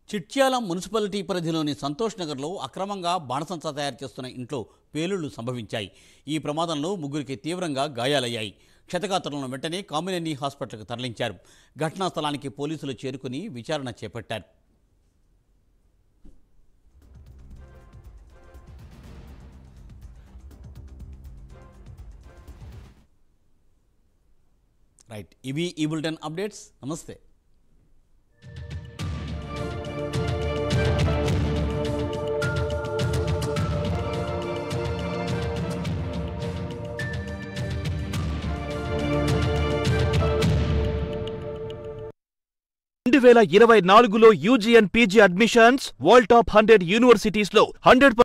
Chityal municipality పరిధిలోని సంతోష్ నగర్లో అక్రమంగా బాణసంచా తయారు చేస్తున్న ఇంట్లో పేలుళ్లు సంభవించాయి ఈ ప్రమాదంలో ముగ్గురికి తీవ్రంగా గాయాలయ్యాయి క్షతగాత్రులను వెంటనే కామినేని హాస్పిటల్కు తరలించారు ఘటనా స్థలానికి పోలీసులు చేరుకుని విచారణ చేపట్టారు రైట్ ఇవి ఈ బులెటిన్ అప్డేట్స్ నమస్తే రెండు వేల ఇరవై నాలుగులో UG and PG admissions world top hundred universities లో హండ్రెడ్